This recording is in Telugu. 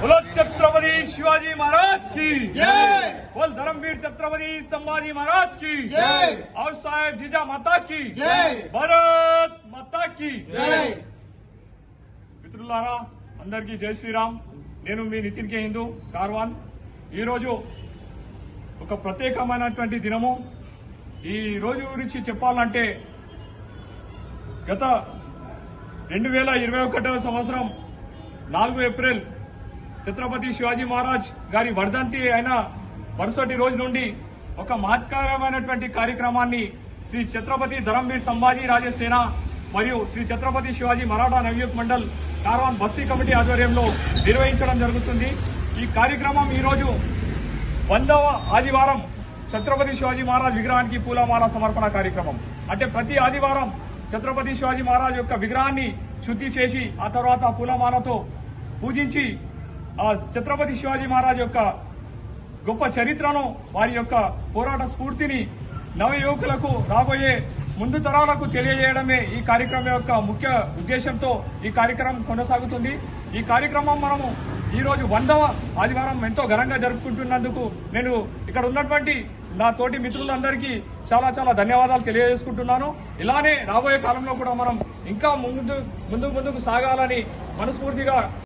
बोलो छत्रपति शिवाजी महाराज की जय बोल धर्मवीर छत्रपति संभाजी महाराज की जय और साहेब जीजा माता की जय भारत माता की जय మిత్రులారా అందరికీ జై శ్రీరామ్ నేను మీ నితిన్ కే హిందూ కార్వాన్ ఈరోజు ఒక ప్రత్యేకమైనటువంటి దినము ఈ రోజు గురించి చెప్పాలంటే గత రెండు వేల ఇరవై ఒకటవ సంవత్సరం నాలుగు ఏప్రిల్ ఛత్రపతి శివాజీ మహారాజ్ గారి వర్ధంతి అయిన మరుసటి రోజు నుండి ఒక మహత్కరమైనటువంటి కార్యక్రమాన్ని శ్రీ ఛత్రపతి ధరంవీర్ సంభాజీ రాజే సేన మరియు శ్రీ ఛత్రపతి శివాజీ మరాఠా నవయుగ్ మండల్ కార్వాన్ బస్తీ కమిటీ ఆధ్వర్యంలో నిర్వహించడం జరుగుతుంది ఈ కార్యక్రమం ఈరోజు వందవ ఆదివారం ఛత్రపతి శివాజీ మహారాజ్ విగ్రహానికి పూలమాల సమర్పణ కార్యక్రమం అంటే ప్రతి ఆదివారం ఛత్రపతి శివాజీ మహారాజ్ యొక్క విగ్రహాన్ని శుద్ధి చేసి ఆ తర్వాత పూలమాలతో పూజించి ఆ ఛత్రపతి శివాజీ మహారాజ్ యొక్క గొప్ప చరిత్రను వారి యొక్క పోరాట స్ఫూర్తిని నవ యువకులకు రాబోయే ముందు తరాలకు తెలియజేయడమే ఈ కార్యక్రమం యొక్క ముఖ్య ఉద్దేశంతో ఈ కార్యక్రమం కొనసాగుతుంది ఈ కార్యక్రమం మనము ఈ రోజు వందవ ఆదివారం ఎంతో ఘనంగా జరుపుకుంటున్నందుకు నేను ఇక్కడ ఉన్నటువంటి నా తోటి మిత్రులందరికీ చాలా చాలా ధన్యవాదాలు తెలియజేసుకుంటున్నాను ఇలానే రాబోయే కాలంలో కూడా మనం ఇంకా ముందు ముందు ముందుకు సాగాలని మనస్ఫూర్తిగా